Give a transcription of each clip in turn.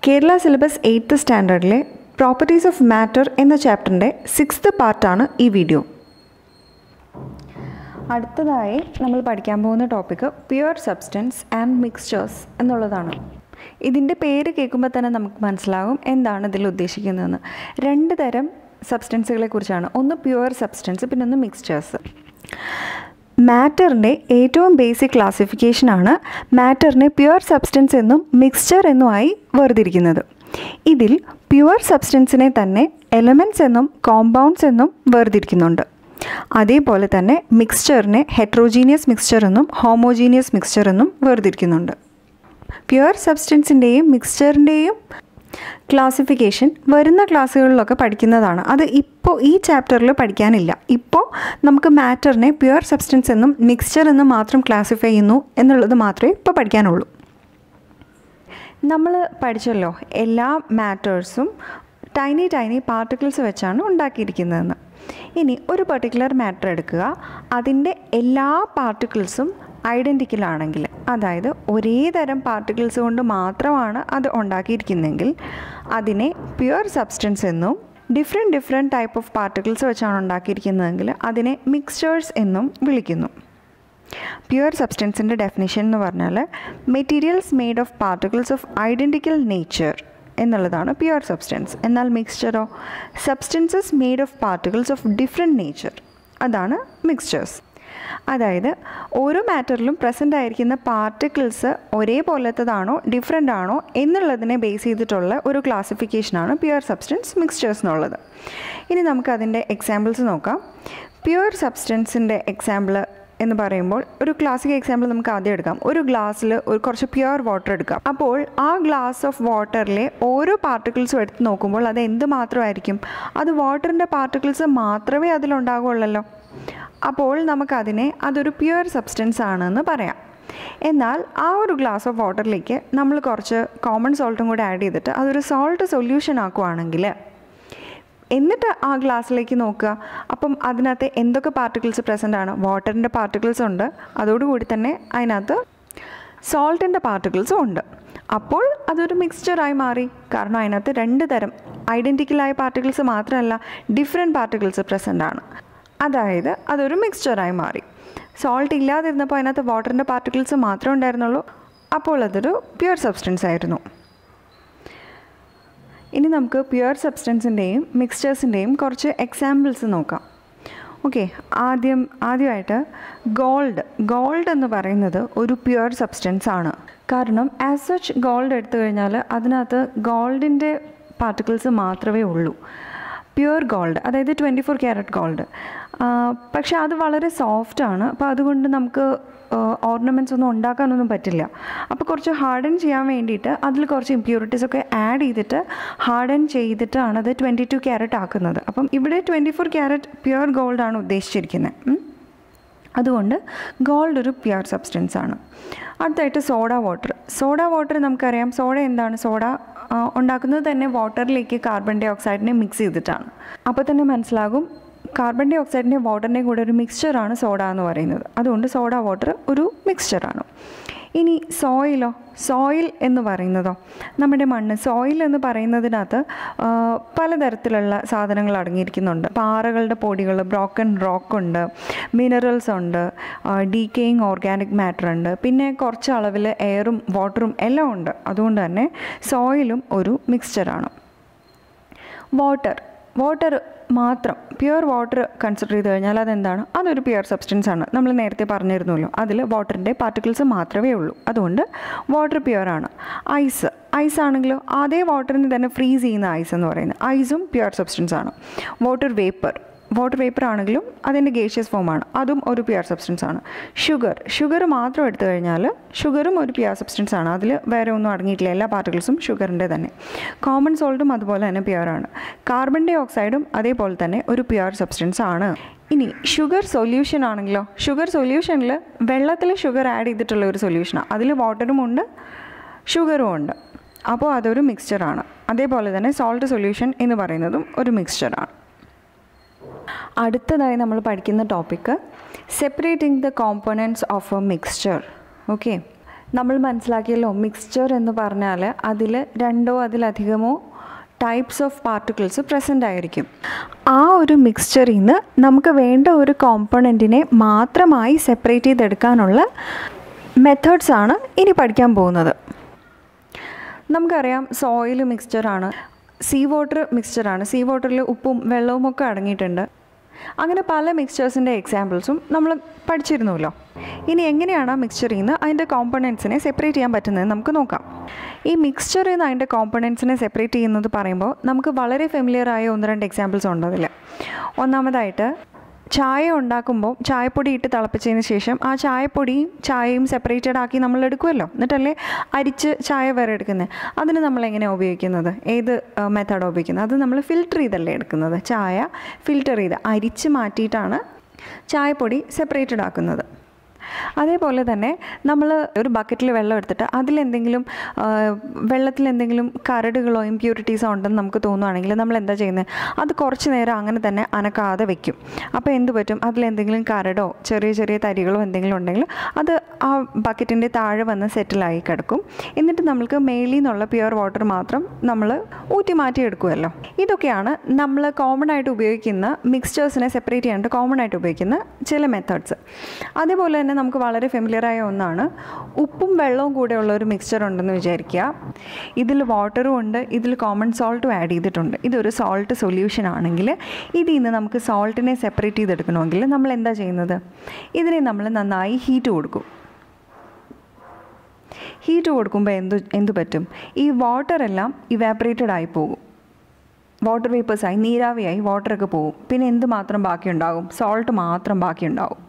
Kerala syllabus eighth സ്റ്റാൻഡേർഡിലെ properties of matter എന്ന ചാപ്റ്ററിൻ്റെ സിക്സ്ത് പാർട്ടാണ് ഈ വീഡിയോ അടുത്തതായി നമ്മൾ പഠിക്കാൻ പോകുന്ന topic pure substance and mixtures എന്നുള്ളതാണ് ഇതിൻ്റെ പേര് കേൾക്കുമ്പോൾ തന്നെ നമുക്ക് മനസ്സിലാകും എന്താണ് ഇതിൽ ഉദ്ദേശിക്കുന്നതെന്ന് രണ്ട് തരം സബ്സ്റ്റൻസുകളെ കുറിച്ചാണ് ഒന്ന് പ്യുവർ സബ്സ്റ്റൻസ് പിന്നെ ഒന്ന് മിക്സ്ചേഴ്സ് മാറ്ററിൻ്റെ ഏറ്റവും ബേസിക് ക്ലാസിഫിക്കേഷനാണ് മാറ്ററിനെ പ്യുവർ സബ്സ്റ്റൻസ് എന്നും മിക്സ്ചർ എന്നുമായി വേർതിരിക്കുന്നത് ഇതിൽ പ്യുവർ സബ്സ്റ്റൻസിനെ തന്നെ എലമെൻറ്റ്സ് എന്നും കോമ്പൗണ്ട്സ് എന്നും വേർതിരിക്കുന്നുണ്ട് അതേപോലെ തന്നെ മിക്സ്ചറിനെ ഹെട്രോജീനിയസ് മിക്സ്ചർ എന്നും ഹോമോജീനിയസ് മിക്സ്ചർ എന്നും വേർതിരിക്കുന്നുണ്ട് പ്യുവർ സബ്സ്റ്റൻസിൻ്റെയും മിക്സ്ചറിൻ്റെയും ക്ലാസിഫിക്കേഷൻ വരുന്ന ക്ലാസ്സുകളിലൊക്കെ പഠിക്കുന്നതാണ് അത് ഇപ്പോൾ ഈ ചാപ്റ്ററിൽ പഠിക്കാനില്ല ഇപ്പോൾ നമുക്ക് മാറ്ററിനെ പ്യുവർ സബ്സ്റ്റൻസ് എന്നും മിക്സ്ചർ എന്നും മാത്രം ക്ലാസിഫൈ ചെയ്യുന്നു എന്നുള്ളത് മാത്രമേ ഇപ്പോൾ പഠിക്കാനുള്ളൂ നമ്മൾ പഠിച്ചല്ലോ എല്ലാ മാറ്റേഴ്സും ടൈനി ടൈനി പാർട്ടിക്കിൾസ് വെച്ചാണ് ഉണ്ടാക്കിയിരിക്കുന്നതെന്ന് ഇനി ഒരു പെർട്ടിക്കുലർ മാറ്റർ എടുക്കുക അതിൻ്റെ എല്ലാ പാർട്ടിക്കിൾസും ഐഡൻറ്റിക്കൽ ആണെങ്കിൽ അതായത് ഒരേ തരം പാർട്ടിക്കിൾസ് കൊണ്ട് മാത്രമാണ് അത് ഉണ്ടാക്കിയിരിക്കുന്നതെങ്കിൽ അതിനെ പ്യുവർ സബ്സ്റ്റൻസ് എന്നും different different type of particles വെച്ചാണ് ഉണ്ടാക്കിയിരിക്കുന്നതെങ്കിൽ അതിനെ മിക്സ്ചേഴ്സ് എന്നും വിളിക്കുന്നു പ്യുവർ സബ്സ്റ്റൻസിൻ്റെ ഡെഫിനിഷൻ എന്ന് പറഞ്ഞാൽ materials made of particles of identical nature എന്നുള്ളതാണ് പ്യുവർ സബ്സ്റ്റൻസ് എന്നാൽ മിക്സ്ചറോ substances made of particles of different nature അതാണ് മിക്സ്ചേഴ്സ് അതായത് ഓരോ മാറ്ററിലും പ്രസൻ്റ് ആയിരിക്കുന്ന പാർട്ടിക്കിൾസ് ഒരേപോലത്തതാണോ ഡിഫറെൻ്റ് ആണോ എന്നുള്ളതിനെ ബേസ് ചെയ്തിട്ടുള്ള ഒരു ക്ലാസിഫിക്കേഷനാണ് പ്യുവർ സബ്സ്റ്റൻസ് മിക്സ്ചേഴ്സ് എന്നുള്ളത് ഇനി നമുക്ക് അതിൻ്റെ എക്സാമ്പിൾസ് നോക്കാം പ്യുവർ സബ്സ്റ്റൻസിൻ്റെ എക്സാമ്പിൾ എന്ന് പറയുമ്പോൾ ഒരു ക്ലാസിക് എക്സാമ്പിൾ നമുക്ക് ആദ്യം എടുക്കാം ഒരു ഗ്ലാസ്സിൽ ഒരു കുറച്ച് പ്യുവർ വാട്ടർ എടുക്കാം അപ്പോൾ ആ ഗ്ലാസ് ഓഫ് വാട്ടറിലെ ഓരോ പാർട്ടിക്കിൾസും എടുത്ത് നോക്കുമ്പോൾ അത് എന്ത് മാത്രമായിരിക്കും അത് വാട്ടറിൻ്റെ പാർട്ടിക്കിൾസ് മാത്രമേ അതിലുണ്ടാകുള്ളല്ലോ അപ്പോൾ നമുക്കതിനെ അതൊരു പ്യുവർ സബ്സ്റ്റൻസ് ആണെന്ന് പറയാം എന്നാൽ ആ ഒരു ഗ്ലാസ് ഓഫ് വാട്ടറിലേക്ക് നമ്മൾ കുറച്ച് കോമൺ സോൾട്ടും കൂടെ ആഡ് ചെയ്തിട്ട് അതൊരു സോൾട്ട് സൊല്യൂഷൻ ആക്കുവാണെങ്കിൽ എന്നിട്ട് ആ ഗ്ലാസ്സിലേക്ക് നോക്കുക അപ്പം അതിനകത്ത് എന്തൊക്കെ പാർട്ടിക്കിൾസ് പ്രസൻ്റ് ആണ് വാട്ടറിൻ്റെ പാർട്ടിക്കിൾസ് ഉണ്ട് അതോടുകൂടി തന്നെ അതിനകത്ത് സോൾട്ടിൻ്റെ പാർട്ടിക്കിൾസും ഉണ്ട് അപ്പോൾ അതൊരു മിക്സ്ചറായി മാറി കാരണം അതിനകത്ത് രണ്ട് തരം ഐഡൻറ്റിക്കലായ പാർട്ടിക്കിൾസ് മാത്രമല്ല ഡിഫറെൻറ്റ് പാർട്ടിക്കിൾസ് പ്രസൻ്റ് ആണ് അതായത് അതൊരു മിക്സ്ചറായി മാറി സോൾട്ട് ഇല്ലാതിരുന്നപ്പോൾ അതിനകത്ത് വാട്ടറിൻ്റെ പാർട്ടിക്കിൾസ് മാത്രമേ ഉണ്ടായിരുന്നുള്ളൂ അപ്പോൾ അതൊരു പ്യുവർ സബ്സ്റ്റൻസ് ആയിരുന്നു ഇനി നമുക്ക് പ്യുവർ സബ്സ്റ്റൻസിൻ്റെയും മിക്സ്ചേഴ്സിൻ്റെയും കുറച്ച് എക്സാമ്പിൾസ് നോക്കാം ഓക്കെ ആദ്യം ആദ്യമായിട്ട് ഗോൾഡ് ഗോൾഡ് എന്ന് പറയുന്നത് ഒരു പ്യുവർ സബ്സ്റ്റൻസ് ആണ് കാരണം ആസ് സച്ച് ഗോൾഡ് എടുത്തു കഴിഞ്ഞാൽ അതിനകത്ത് ഗോൾഡിൻ്റെ പാർട്ടിക്കിൾസ് മാത്രമേ ഉള്ളൂ പ്യുവർ ഗോൾഡ് അതായത് ട്വൻറ്റി ഫോർ ക്യാരറ്റ് ഗോൾഡ് പക്ഷേ അത് വളരെ സോഫ്റ്റ് ആണ് അപ്പോൾ അതുകൊണ്ട് നമുക്ക് ഓർണമെൻറ്റ്സ് ഒന്നും ഉണ്ടാക്കാനൊന്നും പറ്റില്ല അപ്പോൾ കുറച്ച് ഹാർഡൻ ചെയ്യാൻ വേണ്ടിയിട്ട് അതിൽ കുറച്ച് ഇമ്പ്യൂരിറ്റീസ് ഒക്കെ ആഡ് ചെയ്തിട്ട് ഹാർഡൻ ചെയ്തിട്ടാണ് അത് ട്വൻറ്റി ടു ക്യാരറ്റ് ആക്കുന്നത് അപ്പം ഇവിടെ twenty four carat pure gold ആണ് ഉദ്ദേശിച്ചിരിക്കുന്നത് അതുകൊണ്ട് ഗോൾഡ് ഒരു പ്യുവർ സബ്സ്റ്റൻസ് ആണ് അടുത്തായിട്ട് സോഡ വാട്ടർ സോഡ വാട്ടർ നമുക്കറിയാം സോഡ എന്താണ് സോഡ ഉണ്ടാക്കുന്നത് തന്നെ വാട്ടറിലേക്ക് കാർബൺ ഡൈ ഓക്സൈഡിനെ മിക്സ് ചെയ്തിട്ടാണ് അപ്പോൾ തന്നെ മനസ്സിലാകും കാർബൺ ഡൈ ഓക്സൈഡിൻ്റെ വാട്ടറിൻ്റെ കൂടെ ഒരു മിക്സ്ചറാണ് സോഡ എന്ന് പറയുന്നത് അതുകൊണ്ട് സോഡ വാട്ടർ ഒരു മിക്സ്ചറാണ് ഇനി സോയിലോ സോയിൽ എന്ന് പറയുന്നതോ നമ്മുടെ മണ്ണ് സോയിൽ എന്ന് പറയുന്നതിനകത്ത് പലതരത്തിലുള്ള സാധനങ്ങൾ അടങ്ങിയിരിക്കുന്നുണ്ട് പാറകളുടെ പൊടികൾ ബ്രോക്കൺ റോക്ക് ഉണ്ട് മിനറൽസ് ഉണ്ട് ഡീക്കേയിങ് ഓർഗാനിക് മാറ്റർ ഉണ്ട് പിന്നെ കുറച്ച് അളവിൽ എയറും വാട്ടറും എല്ലാം ഉണ്ട് അതുകൊണ്ട് തന്നെ സോയിലും ഒരു മിക്സ്ചറാണ് വാട്ടർ വാട്ടർ മാത്രം പ്യുവർ വാട്ടർ കൺസിഡർ ചെയ്ത് കഴിഞ്ഞാൽ അതെന്താണ് അതൊരു പ്യുവർ സബ്സ്റ്റൻസ് ആണ് നമ്മൾ നേരത്തെ പറഞ്ഞിരുന്നല്ലോ അതിൽ വാട്ടറിൻ്റെ പാർട്ടിക്കിൾസ് മാത്രമേ ഉള്ളൂ അതുകൊണ്ട് വാട്ടർ പ്യുവർ ആണ് ഐസ് ഐസ് ആണെങ്കിലോ അതേ വാട്ടറിന് തന്നെ ഫ്രീസ് ചെയ്യുന്ന ഐസ് എന്ന് പറയുന്നത് ഐസും പ്യുവർ സബ്സ്റ്റൻസ് ആണ് വാട്ടർ വേപ്പർ വാട്ടർ വേപ്പർ ആണെങ്കിലും അതിൻ്റെ ഗേഷ്യസ് ഫോമാണ് അതും ഒരു പ്യുവർ സബ്സ്റ്റൻസ് ആണ് ഷുഗർ ഷുഗർ മാത്രം എടുത്തു കഴിഞ്ഞാൽ ഷുഗറും ഒരു പ്യുവർ സബ്സ്റ്റൻസ് ആണ് അതിൽ വേറെ ഒന്നും അടങ്ങിയിട്ടില്ല എല്ലാ പാർട്ടിക്കിൾസും ഷുഗറിൻ്റെ തന്നെ കോമൺ സോൾട്ടും അതുപോലെ തന്നെ പ്യുവർ ആണ് കാർബൺ ഡൈ ഓക്സൈഡും അതേപോലെ തന്നെ ഒരു പ്യുവർ സബ്സ്റ്റൻസ് ആണ് ഇനി ഷുഗർ സൊല്യൂഷൻ ആണെങ്കിലോ ഷുഗർ സൊല്യൂഷനിൽ വെള്ളത്തിൽ ഷുഗർ ആഡ് ചെയ്തിട്ടുള്ള ഒരു സൊല്യൂഷനാണ് അതിൽ വാട്ടറും ഉണ്ട് ഷുഗറും ഉണ്ട് അപ്പോൾ അതൊരു മിക്സ്ചറാണ് അതേപോലെ തന്നെ സോൾട്ട് സൊല്യൂഷൻ എന്ന് പറയുന്നതും ഒരു മിക്സ്ചറാണ് അടുത്തതായി നമ്മൾ പഠിക്കുന്ന topic separating the components of a mixture okay നമ്മൾ മനസ്സിലാക്കിയല്ലോ മിക്സ്ചർ എന്ന് പറഞ്ഞാൽ അതിൽ രണ്ടോ അതിലധികമോ ടൈപ്സ് ഓഫ് പാർട്ടിക്കിൾസ് പ്രസൻ്റ് ആയിരിക്കും ആ ഒരു മിക്സ്ചറിൽ നിന്ന് നമുക്ക് വേണ്ട ഒരു കോമ്പണൻറ്റിനെ മാത്രമായി സെപ്പറേറ്റ് ചെയ്തെടുക്കാനുള്ള മെത്തേഡ്സ് ആണ് ഇനി പഠിക്കാൻ പോകുന്നത് നമുക്കറിയാം സോയിൽ മിക്സ്ചറാണ് സീ വാട്ടർ മിക്സ്ചറാണ് സീ വാട്ടറിൽ ഉപ്പും വെള്ളവും ഒക്കെ അടങ്ങിയിട്ടുണ്ട് അങ്ങനെ പല മിക്സ്ചേഴ്സിൻ്റെ എക്സാമ്പിൾസും നമ്മൾ പഠിച്ചിരുന്നല്ലോ ഇനി എങ്ങനെയാണ് ആ മിക്സ്ചറിൽ നിന്ന് അതിൻ്റെ കോമ്പണൻസിനെ സെപ്പറേറ്റ് ചെയ്യാൻ പറ്റുന്നത് നമുക്ക് നോക്കാം ഈ മിക്സ്ചറിൽ നിന്ന് അതിൻ്റെ കോമ്പണൻസിനെ സെപ്പറേറ്റ് ചെയ്യുന്നത് പറയുമ്പോൾ നമുക്ക് വളരെ ഫെമിലിയർ ആയ ഒന്ന് രണ്ട് എക്സാമ്പിൾസ് ഉണ്ട് അതിൽ ഒന്നാമതായിട്ട് ചായ ഉണ്ടാക്കുമ്പോൾ ചായപ്പൊടി ഇട്ട് തിളപ്പിച്ചതിന് ശേഷം ആ ചായപ്പൊടിയും ചായയും സെപ്പറേറ്റഡ് ആക്കി നമ്മൾ എടുക്കുമല്ലോ എന്നിട്ടല്ലേ അരിച്ച് ചായ വേറെ എടുക്കുന്നത് അതിന് നമ്മൾ എങ്ങനെയാണ് ഉപയോഗിക്കുന്നത് ഏത് മെത്തേഡാണ് ഉപയോഗിക്കുന്നത് അത് നമ്മൾ ഫിൽട്ടർ ചെയ്തല്ലേ എടുക്കുന്നത് ചായ ഫിൽട്ടർ ചെയ്ത് അരിച്ച് മാറ്റിയിട്ടാണ് ചായപ്പൊടി സെപ്പറേറ്റഡ് ആക്കുന്നത് അതേപോലെ തന്നെ നമ്മൾ ഒരു ബക്കറ്റിൽ വെള്ളം എടുത്തിട്ട് അതിലെന്തെങ്കിലും വെള്ളത്തിൽ എന്തെങ്കിലും കരടുകളോ ഇമ്പ്യൂരിറ്റീസോ ഉണ്ടെന്ന് നമുക്ക് തോന്നുകയാണെങ്കിൽ നമ്മൾ എന്താ ചെയ്യുന്നത് അത് കുറച്ച് നേരം അങ്ങനെ തന്നെ അനക്കാതെ വെക്കും അപ്പോൾ എന്ത് പറ്റും അതിലെന്തെങ്കിലും കരടോ ചെറിയ ചെറിയ തരികളോ എന്തെങ്കിലും ഉണ്ടെങ്കിൽ അത് ആ ബക്കറ്റിൻ്റെ താഴെ വന്ന് സെറ്റിലായി കിടക്കും എന്നിട്ട് നമ്മൾക്ക് മേലിൽ നിന്നുള്ള പ്യുവർ വാട്ടർ മാത്രം നമ്മൾ ഊറ്റി മാറ്റി എടുക്കുമല്ലോ ഇതൊക്കെയാണ് നമ്മൾ കോമൺ ആയിട്ട് ഉപയോഗിക്കുന്ന മിക്സ്ചേഴ്സിനെ സെപ്പറേറ്റ് ചെയ്യാനായിട്ട് കോമൺ ആയിട്ട് ഉപയോഗിക്കുന്ന ചില മെത്തേഡ്സ് അതേപോലെ തന്നെ നമുക്ക് വളരെ ഫെമിലിയറായ ഒന്നാണ് ഉപ്പും വെള്ളവും കൂടെ ഉള്ള ഒരു മിക്സ്ചർ ഉണ്ടെന്ന് വിചാരിക്കുക ഇതിൽ വാട്ടറും ഉണ്ട് ഇതിൽ കോമൺ സോൾട്ടും ആഡ് ചെയ്തിട്ടുണ്ട് ഇതൊരു സോൾട്ട് സൊല്യൂഷൻ ആണെങ്കിൽ ഇതിൽ നിന്ന് നമുക്ക് സോൾട്ടിനെ സെപ്പറേറ്റ് ചെയ്തെടുക്കണമെങ്കിൽ നമ്മൾ എന്താ ചെയ്യുന്നത് ഇതിനെ നമ്മൾ നന്നായി ഹീറ്റ് കൊടുക്കും ഹീറ്റ് കൊടുക്കുമ്പോൾ എന്ത് എന്ത് പറ്റും ഈ വാട്ടറെല്ലാം ഇവാപ്പറേറ്റഡ് ആയി പോകും വാട്ടർ വേപ്പേഴ്സായി നീരാവിയായി വാട്ടറൊക്കെ പോകും പിന്നെ എന്ത് മാത്രം ബാക്കിയുണ്ടാകും സോൾട്ട് മാത്രം ബാക്കിയുണ്ടാകും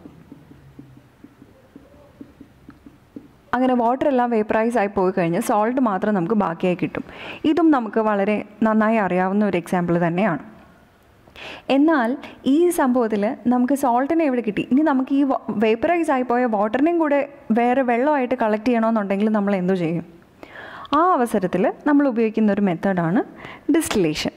അങ്ങനെ വാട്ടർ എല്ലാം വേപ്പറൈസ് ആയി പോയി കഴിഞ്ഞാൽ സോൾട്ട് മാത്രം നമുക്ക് ബാക്കിയായി കിട്ടും ഇതും നമുക്ക് വളരെ നന്നായി അറിയാവുന്ന ഒരു എക്സാമ്പിൾ തന്നെയാണ് എന്നാൽ ഈ സംഭവത്തിൽ നമുക്ക് സോൾട്ടിനെ എവിടെ കിട്ടി ഇനി നമുക്ക് ഈ വേപ്പറൈസ് ആയി പോയ വാട്ടറിനെയും കൂടെ വേറെ വെള്ളമായിട്ട് കളക്ട് ചെയ്യണമെന്നുണ്ടെങ്കിൽ നമ്മൾ എന്തു ചെയ്യും ആ അവസരത്തിൽ നമ്മൾ ഉപയോഗിക്കുന്ന ഒരു മെത്തേഡാണ് ഡിസ്റ്റിലേഷൻ